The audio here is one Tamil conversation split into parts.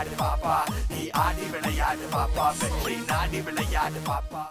விளையாடு பாப்பா நீ ஆடி விளையாடு பாப்பா வெற்றி நாடி விளையாடு பாப்பா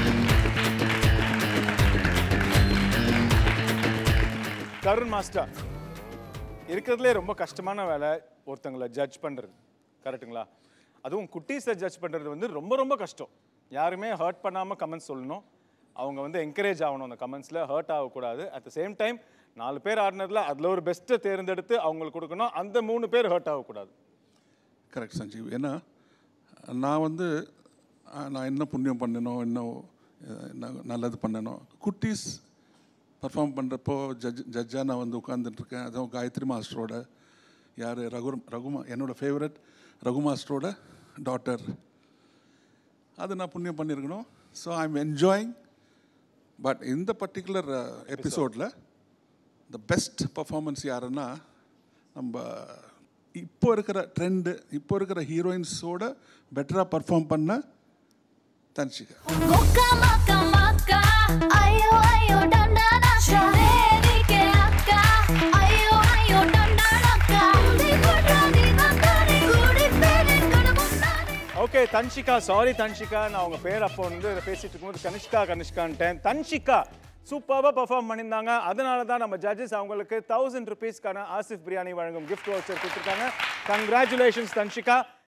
தருண் மாஸ்டர் இருக்கிறதுலே ரொம்ப கஷ்டமான வேலை ஒருத்தங்களை ஜட்ஜ் பண்ணுறது கரெக்ட்டுங்களா அதுவும் குட்டீஸை ஜட்ஜ் பண்ணுறது வந்து ரொம்ப ரொம்ப கஷ்டம் யாருமே ஹர்ட் பண்ணாமல் கமெண்ட்ஸ் சொல்லணும் அவங்க வந்து என்கரேஜ் ஆகணும் அந்த கமெண்ட்ஸில் ஹர்ட் ஆகக்கூடாது அட் த சேம் டைம் நாலு பேர் ஆடினதில் அதில் ஒரு பெஸ்ட்டை தேர்ந்தெடுத்து அவங்களுக்கு கொடுக்கணும் அந்த மூணு பேர் ஹர்ட் ஆகக்கூடாது கரெக்ட் சஞ்சீவ் ஏன்னா நான் வந்து அஹ், நான் என்ன புண்ணியம் பண்ணணும் என்ன அஹ், என்ன நல்லது பண்ணணும் குட்டீஸ் பர்ஃபார்ம் பண்ணுறப்போ ஜட்ஜ் ஜட்ஜாக நான் வந்து உட்காந்துட்டுருக்கேன் அதுவும் காயத்ரி மாஸ்டரோட யார் ரகு ரகுமா என்னோட ஃபேவரட் ரகு மாஸ்டரோட டாட்டர் அது நான் புண்ணியம் பண்ணியிருக்கணும் so I am enjoying but இந்த பர்டிகுலர் எபிசோடில் த பெஸ்ட் பர்ஃபார்மன்ஸ் யாருன்னா நம்ம இப்போ இருக்கிற ட்ரெண்டு இப்போ இருக்கிற ஹீரோயின்ஸோட பெட்டராக பர்ஃபார்ம் பண்ண Dhanshika Moka maka maka Ayo ayo dandanaka Vedike akka Ayo ayo dandanaka Di kudadi vandari Kudi pere kadamundari okay Dhanshika sorry Dhanshika நான் அவங்க பேர் அப்போ வந்து பேசிட்டு இருக்கும்போது கனிஷ்கா கனிஷ்கான்ட்டேன் தன்ஷிகா சூப்பராக பர்ஃபார்ம் பண்ணியிருந்தாங்க அதனால தான் நம்ம ஜட்ஜஸ் அவங்களுக்கு தௌசண்ட் ருபீஸ்க்கான ஆசிஃப் பிரியாணி வழங்கும் gift voucher கொடுத்துருக்காங்க கங்க்ராச்சுலேஷன்ஸ் தன்ஷிகா